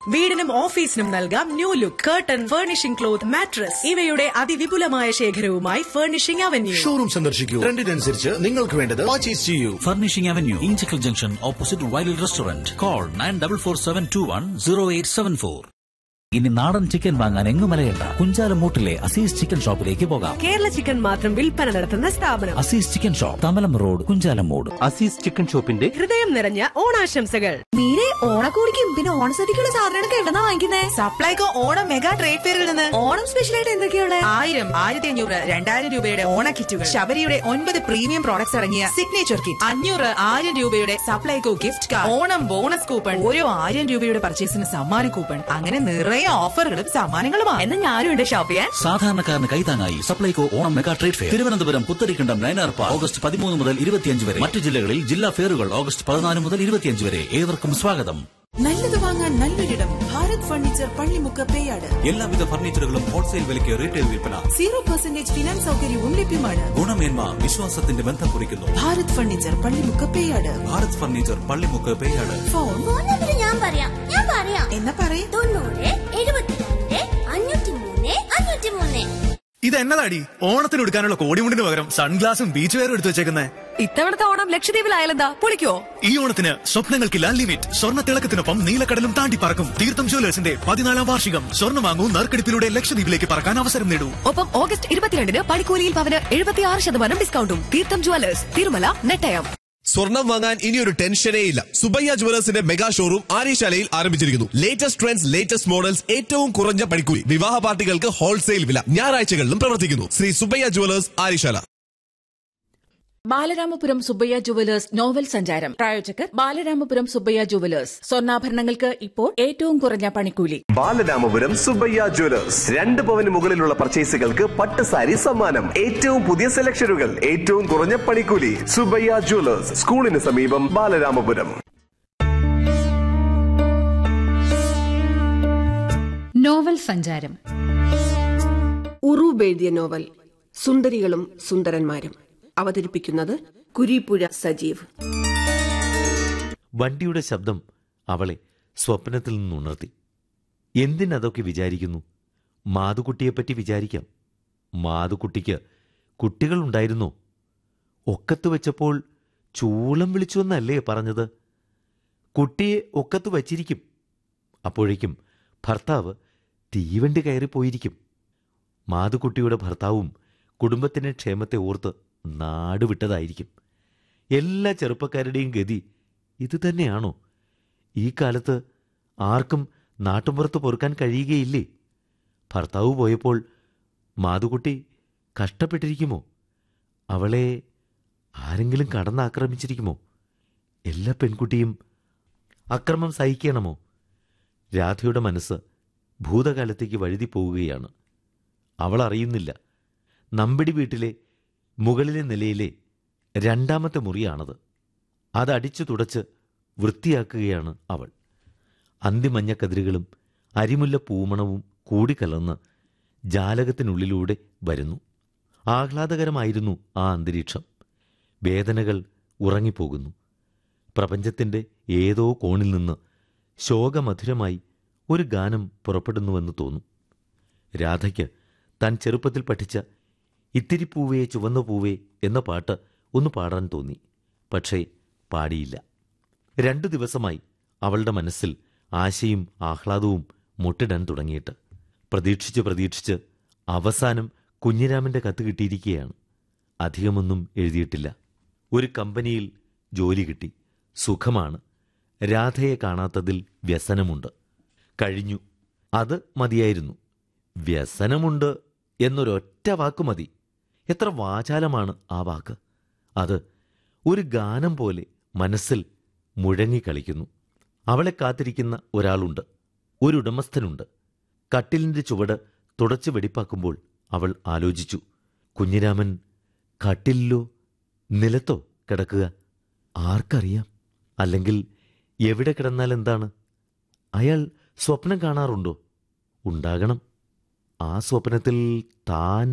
വീടിനും ഓഫീസിനും നൽകാം new look curtain furnishing cloth mattress ഇവയുടെ അതിവിപുലമായ ശേഖരവുമായി ഫർണിഷിംഗ് അവന്യൂ ഷോറൂം സന്ദർശിക്കൂ ട്രെൻഡിനനുസരിച്ച് നിങ്ങൾക്ക് വേണ്ടത് പർച്ചേസ് ചെയ്യൂ Furnishing Avenue, Inchicle Junction, opposite Wiley Restaurant. Call 9447210874. ഇനി നാടൻ ചിക്കൻ വാങ്ങാൻ എങ്ങും മലയണ്ട കുഞ്ചാലമൂട്ടിലെ അസീസ് ചിക്കൻ ഷോപ്പിലേക്ക് പോകാം കേരള ചിക്കൻ മാത്രം വിൽപ്പന നടത്തുന്ന സ്ഥാപനം Azeez chicken shop Thamalam road Kunchalamoodu Azeez chicken ഷോപ്പിന്റെ ഹൃദയം നിറഞ്ഞ ഓണാശംസകൾ മീരെ ഓണക്കോടിക്കും പിന്നെ ഓണസദ്യക്കുള്ള സാധനങ്ങളൊക്കെ എവിടെന്നാ വാങ്ങിക്കുന്നേ സപ്ലൈകോ ഓണം മെഗാ ട്രേഡ് ഫെയറിൽ നിന്ന് ഓണം സ്പെഷ്യൽ ആയിട്ട് എന്തൊക്കെയാണ് ആയിരം ആയിരത്തി അഞ്ഞൂറ് രണ്ടായിരം രൂപയുടെ ഓണ കിറ്റുകൾ ശബരിയുടെ ഒൻപത് പ്രീമിയം പ്രോഡക്ട്സ് അടങ്ങിയ സിഗ്നേച്ചർ കിറ്റ് അഞ്ഞൂറ് ആയിരം രൂപയുടെ Supplyco gift card Onam bonus coupon ഓരോ ആയിരം രൂപയുടെ പർച്ചേസിന് സമ്മാന കൂപ്പൺ അങ്ങനെ നിറയെ ഓഫറുകളും സമ്മാനങ്ങളുമാണ് എന്നാ ഞാനും ഉണ്ട് ഷോപ്പ് ചെയ്യാൻ സാധാരണക്കാരന് കൈതാങ്ങായി Supplyco Onam mega trade fair Thiruvananthapuram Putharikandam Nayanar park August പതിമൂന്ന് മുതൽ ഇരുപത്തിയഞ്ച് വരെ മറ്റു ജില്ലകളിൽ ജില്ലാ ഫെയറുകൾ ഓഗസ്റ്റ് പതിനാല് മുതൽ ഇരുപത്തിയഞ്ച് വരെ ഏവർക്കും സ്വാഗതം നല്ലത് വാങ്ങാൻ നല്ലൊരിടം ഭാരത് ഫർണിച്ചർ പള്ളിമുക്ക് പേയാട് എല്ലാവിധ ഫർണിച്ചറുകളും ഹോൾസെയിൽ വിലയ്ക്ക് റീറ്റെയിൽ വിൽപ്പന സീറോ പെർസെന്റേജ് ഫിനാൻസ് സൗകര്യവും ലഭ്യമാണ് ഗുണമേന്മ വിശ്വാസത്തിന്റെ ബന്ധം കുറിക്കുന്നു Bharat furniture Pallimukku Peyad Bharat furniture Pallimukku Peyad phone phone number ഞാൻ പറയാം ഞാൻ പറയാം എന്നാ പറയേ തൊണ്ണൂറ് എഴുപത്തിരണ്ട് അഞ്ഞൂറ്റി മൂന്ന് അഞ്ഞൂറ്റി മൂന്ന് ഇത് എന്നതാടി ഓണത്തിന് എടുക്കാനുള്ള കോടിമുണ്ടിന് പകരം സൺഗ്ലാസും ബീച്ച് വെയറും എടുത്തു വെച്ചേക്കുന്നേ ഇത്തവണത്തെ ഓണം ലക്ഷദ്വീപിലായാലെന്താ പൊളിക്കോ ഈ ഓണത്തിന് സ്വപ്നങ്ങൾക്കില്ല ലിമിറ്റ് സ്വർണ്ണ തിളക്കത്തിനൊപ്പം നീലക്കടലും താണ്ടി പറക്കും തീർത്ഥം ജ്വല്ലേഴ്സിന്റെ പതിനാലാം വാർഷികം സ്വർണ്ണം വാങ്ങൂ നറുക്കെടുപ്പിലൂടെ ലക്ഷദ്വീപിലേക്ക് പറക്കാൻ അവസരം നേടൂ ഒപ്പം ഓഗസ്റ്റ് ഇരുപത്തിരണ്ടിന് പണിക്കൂലിയിൽ പവന് എഴുപത്തിയാറ് ശതമാനം ഡിസ്കൗണ്ടും തീർത്ഥം ജുവലേഴ്സ് തിരുമല നെട്ടയം സ്വർണം വാങ്ങാൻ ഇനിയൊരു ടെൻഷനേ ഇല്ല സുബയ്യ ജുവലേഴ്സിന്റെ മെഗാ ഷോറൂം ആര്യശാലയിൽ ആരംഭിച്ചിരിക്കുന്നു ലേറ്റസ്റ്റ് ട്രെൻഡ്സ് ലേറ്റസ്റ്റ് മോഡൽസ് ഏറ്റവും കുറഞ്ഞ പണിക്കൂലി വിവാഹ പാർട്ടികൾക്ക് ഹോൾസെയിൽ വില ഞായറാഴ്ചകളിലും പ്രവർത്തിക്കുന്നു Shri Subbaiah jewellers Aryasala Balaramapuram Subbaiah jewellers novel സഞ്ചാരം പ്രായോജകർ ബാലരാമപുരം സുബ്ബയ്യ ജുവലേഴ്സ് സ്വർണ്ണാഭരണങ്ങൾക്ക് ഇപ്പോൾ ഏറ്റവും കുറഞ്ഞ പണിക്കൂലി ബാലരാമപുരം സുബയ്യ ജുവലേഴ്സ് രണ്ട് പവന് മുകളിലുള്ള പർച്ചേസുകൾക്ക് പട്ട് സാരി സമ്മാനം ഏറ്റവും പുതിയ സെലക്ഷനുകൾ ഏറ്റവും കുറഞ്ഞ പണിക്കൂലി സുബയ്യ ജുവലേഴ്സ് സ്കൂളിന് സമീപം ബാലരാമപുരം നോവൽ സഞ്ചാരം ഉറൂബ് എഴുതിയ നോവൽ സുന്ദരികളും സുന്ദരന്മാരും അവതരിപ്പിക്കുന്നത് കുരിപ്പുഴ സജീവ് വണ്ടിയുടെ ശബ്ദം അവളെ സ്വപ്നത്തിൽ നിന്നുണർത്തി എന്തിനതൊക്കെ വിചാരിക്കുന്നു മാതുക്കുട്ടിയെപ്പറ്റി വിചാരിക്കാം മാതുക്കുട്ടിക്ക് കുട്ടികളുണ്ടായിരുന്നോ ഒക്കത്ത് വെച്ചപ്പോൾ ചൂളം വിളിച്ചുവെന്നല്ലേ പറഞ്ഞത് കുട്ടിയെ ഒക്കത്ത് വച്ചിരിക്കും അപ്പോഴേക്കും ഭർത്താവ് തീവണ്ടി കയറിപ്പോയിരിക്കും മാതുക്കുട്ടിയുടെ ഭർത്താവും കുടുംബത്തിന്റെ ക്ഷേമത്തെ ഓർത്ത് നാടുവിട്ടതായിരിക്കും എല്ലാ ചെറുപ്പക്കാരുടെയും ഗതി ഇത് തന്നെയാണോ ഈ കാലത്ത് ആർക്കും നാട്ടുമ്പുറത്ത് പൊറുക്കാൻ കഴിയുകയില്ലേ ഭർത്താവ് പോയപ്പോൾ മാതുകുട്ടി കഷ്ടപ്പെട്ടിരിക്കുമോ അവളെ ആരെങ്കിലും കടന്നാക്രമിച്ചിരിക്കുമോ എല്ലാ പെൺകുട്ടിയും അക്രമം സഹിക്കണമോ രാധയുടെ മനസ്സ് ഭൂതകാലത്തേക്ക് വഴുതി പോവുകയാണ് അവൾ അറിയുന്നില്ല നമ്പിടി വീട്ടിലെ മുകളിലെ നിലയിലെ രണ്ടാമത്തെ മുറിയാണത് അതടിച്ചു തുടച്ച് വൃത്തിയാക്കുകയാണ് അവൾ അന്തിമഞ്ഞക്കതിരുകളും അരിമുല്ല പൂമണവും കൂടിക്കലർന്ന് ജാലകത്തിനുള്ളിലൂടെ വരുന്നു ആഹ്ലാദകരമായിരുന്നു ആ അന്തരീക്ഷം വേദനകൾ ഉറങ്ങിപ്പോകുന്നു പ്രപഞ്ചത്തിന്റെ ഏതോ കോണിൽ നിന്ന് ശോകമധുരമായി ഒരു ഗാനം പുറപ്പെടുന്നുവെന്ന് തോന്നും രാധയ്ക്ക് താൻ ചെറുപ്പത്തിൽ പഠിച്ച ഇത്തിരി പൂവേ ചുവന്ന പൂവേ എന്ന പാട്ട് ഒന്ന് പാടാൻ തോന്നി പക്ഷേ പാടിയില്ല രണ്ടു ദിവസമായി അവളുടെ മനസ്സിൽ ആശയും ആഹ്ലാദവും മുട്ടിടാൻ തുടങ്ങിയിട്ട് പ്രതീക്ഷിച്ച് പ്രതീക്ഷിച്ച് അവസാനം കുഞ്ഞിരാമന്റെ കത്ത് കിട്ടിയിരിക്കുകയാണ് അധികമൊന്നും എഴുതിയിട്ടില്ല ഒരു കമ്പനിയിൽ ജോലി കിട്ടി സുഖമാണ് രാധയെ കാണാത്തതിൽ വ്യസനമുണ്ട് കഴിഞ്ഞു അത് മതിയായിരുന്നു വ്യസനമുണ്ട് എന്നൊരൊറ്റ വാക്ക് മതി എത്ര വാചാലമാണ് ആ വാക്ക് അത് ഒരു ഗാനം പോലെ മനസ്സിൽ മുഴങ്ങിക്കളിക്കുന്നു അവളെ കാത്തിരിക്കുന്ന ഒരാളുണ്ട് ഒരു ഉടമസ്ഥനുണ്ട് കട്ടിലിന്റെ ചുവട് തുടച്ച് വെടിപ്പാക്കുമ്പോൾ അവൾ ആലോചിച്ചു കുഞ്ഞിരാമൻ കട്ടിലിലോ നിലത്തോ കിടക്കുക ആർക്കറിയാം അല്ലെങ്കിൽ എവിടെ കിടന്നാൽ എന്താണ് അയാൾ സ്വപ്നം കാണാറുണ്ടോ ഉണ്ടാകണം ആ സ്വപ്നത്തിൽ താൻ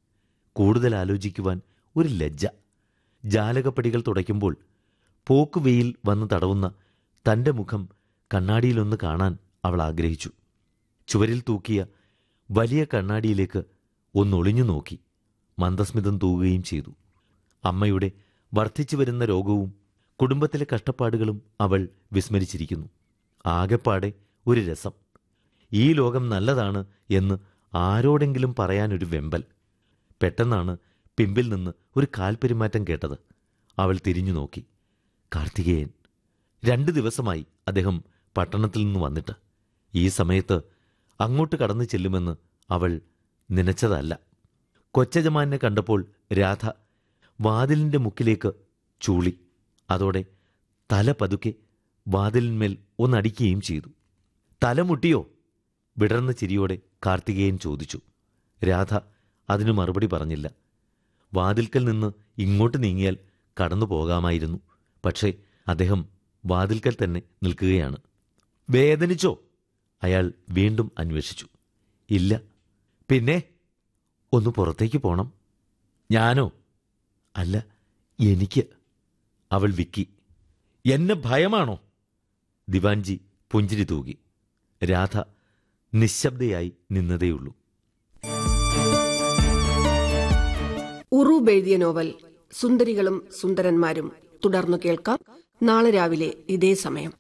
കൂടുതൽ ആലോചിക്കുവാൻ ഒരു ലജ്ജ ജാലകപ്പടികൾ തുടയ്ക്കുമ്പോൾ പോക്കുവെയിൽ വന്ന് തടവുന്ന തന്റെ മുഖം കണ്ണാടിയിലൊന്ന് കാണാൻ അവൾ ആഗ്രഹിച്ചു ചുവരിൽ തൂക്കിയ വലിയ കണ്ണാടിയിലേക്ക് ഒന്നൊളിഞ്ഞു നോക്കി മന്ദസ്മിതം തൂകുകയും ചെയ്തു അമ്മയുടെ വർദ്ധിച്ചു വരുന്ന രോഗവും കുടുംബത്തിലെ കഷ്ടപ്പാടുകളും അവൾ വിസ്മരിച്ചിരിക്കുന്നു ആകെപ്പാടെ ഒരു രസം ഈ ലോകം നല്ലതാണ് എന്ന് ആരോടെങ്കിലും പറയാനൊരു വെമ്പൽ പെട്ടെന്നാണ് പിമ്പിൽ നിന്ന് ഒരു കാൽപ്പെരുമാറ്റം കേട്ടത് അവൾ തിരിഞ്ഞു നോക്കി കാർത്തികേയൻ രണ്ട് ദിവസമായി അദ്ദേഹം പട്ടണത്തിൽ നിന്ന് വന്നിട്ട് ഈ സമയത്ത് അങ്ങോട്ട് കടന്നു ചെല്ലുമെന്ന് അവൾ നനച്ചതല്ല കൊച്ചജമാനെ കണ്ടപ്പോൾ രാധ വാതിലിന്റെ മുക്കിലേക്ക് ചൂളി അതോടെ തല പതുക്കെ വാതിലിന്മേൽ ഒന്നടിക്കുകയും ചെയ്തു തലമുട്ടിയോ വിടർന്ന ചിരിയോടെ കാർത്തികേയൻ ചോദിച്ചു രാധ അതിനു മറുപടി പറഞ്ഞില്ല വാതിൽക്കൽ നിന്ന് ഇങ്ങോട്ട് നീങ്ങിയാൽ കടന്നു പോകാമായിരുന്നു പക്ഷേ അദ്ദേഹം വാതിൽക്കൽ തന്നെ നിൽക്കുകയാണ് വേദനിച്ചോ അയാൾ വീണ്ടും അന്വേഷിച്ചു ഇല്ല പിന്നെ ഒന്ന് പുറത്തേക്ക് പോണം ഞാനോ അല്ല എനിക്ക് അവൾ വിക്കി എന്നെ ഭയമാണോ ദിവാൻജി പുഞ്ചിരി തൂകി രാധ നിശബ്ദയായി നിന്നതേയുള്ളൂ ഉറൂബ് എഴുതിയ നോവൽ സുന്ദരികളും സുന്ദരന്മാരും തുടർന്നു കേൾക്കാം നാളെ രാവിലെ ഇതേ സമയം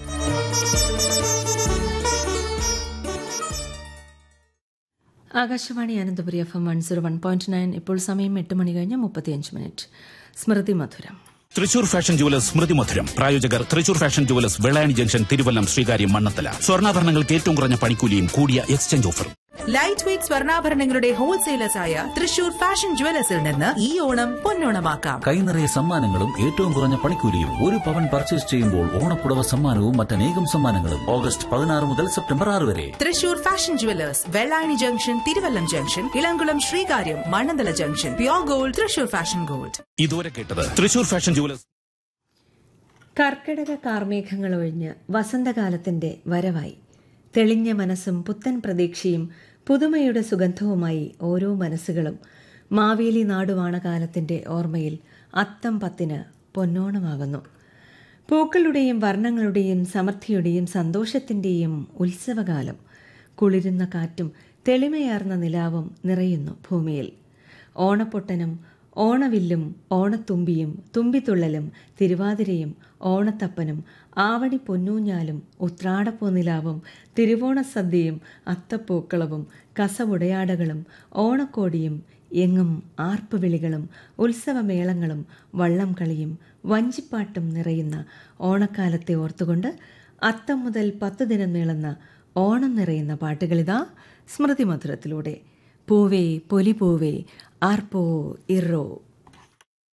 Akashvani Ananthapuri F M one zero one point nine ഇപ്പോൾ സമയം എട്ട് മണി കഴിഞ്ഞ് മുപ്പത്തിയഞ്ച് മിനിറ്റ് സ്മൃതി മധുരം തൃശൂർ ഫാഷൻ ജുവലേഴ്സ് സ്മൃതി മധുരം പ്രായോജകർ Thrissur fashion jewellers Vellayani junction Thiruvallam Sreekaryam Mannanthala സ്വർണ്ണാഭരണങ്ങൾക്ക് ഏറ്റവും കുറഞ്ഞ പണിക്കൂലിയും കൂടിയ എക്സ്ചേഞ്ച് ഓഫറും ലൈറ്റ് വെയ്റ്റ് സ്വർണ്ണാഭരണങ്ങളുടെ ഹോൾസെയിലേഴ്സായ തൃശൂർ ഫാഷൻ ജുവലേഴ്സിൽ നിന്ന് ഈ ഓണം പൊന്നോണമാക്കാം കൈനിറയെ സമ്മാനങ്ങളും ഏറ്റവും കുറഞ്ഞ പണിക്കൂലിയും ഒരു പവൻ പർച്ചേസ് ചെയ്യുമ്പോൾ ഓണപ്പുടവ സമ്മാനവും മറ്റനേകം സമ്മാനങ്ങളും ഓഗസ്റ്റ് പതിനാറ് മുതൽ സെപ്റ്റംബർ ആറ് വരെ Thrissur fashion jewellers Vellayani junction Thiruvallam junction Ilamkulam Sreekaryam Mannanthala junction pure gold Thrissur fashion gold ഇതുവരെ കേട്ടത് തൃശൂർ ഫാഷൻ ജുവലേഴ്സ് കർക്കിടക കാർമേഘങ്ങൾ ഒഴിഞ്ഞ് വസന്തകാലത്തിന്റെ വരവായി തെളിഞ്ഞ മനസ്സും പുത്തൻ പ്രതീക്ഷയും പുതുമയുടെ സുഗന്ധവുമായി ഓരോ മനസ്സുകളും മാവേലി നാടുവാണ കാലത്തിന്റെ ഓർമ്മയിൽ അത്തം പത്തിന് പൊന്നോണമാകുന്നു പൂക്കളുടെയും വർണ്ണങ്ങളുടെയും സമൃദ്ധിയുടെയും സന്തോഷത്തിന്റെയും ഉത്സവകാലം കുളിരുന്ന കാറ്റും തെളിമയാർന്ന നിലാവും നിറയുന്നു ഭൂമിയിൽ ഓണപ്പൊട്ടനും ഓണവില്ലും ഓണത്തുമ്പിയും തുമ്പിത്തുള്ളലും തിരുവാതിരയും ഓണത്തപ്പനും ആവണി പൊന്നൂഞ്ഞാലും ഉത്രാടപ്പൂനിലാവും തിരുവോണസദ്യയും അത്തപ്പൂക്കളവും കസവുടയാടകളും ഓണക്കോടിയും എങ്ങും ആർപ്പുവിളികളും ഉത്സവമേളങ്ങളും വള്ളം കളിയും വഞ്ചിപ്പാട്ടും നിറയുന്ന ഓണക്കാലത്തെ ഓർത്തുകൊണ്ട് അത്തം മുതൽ പത്തു ദിനം നീളുന്ന ഓണം നിറയുന്ന പാട്ടുകളിതാ സ്മൃതി മധുരത്തിലൂടെ പൂവേ പൊലിപൂവേ ആർപ്പോ ഇറോ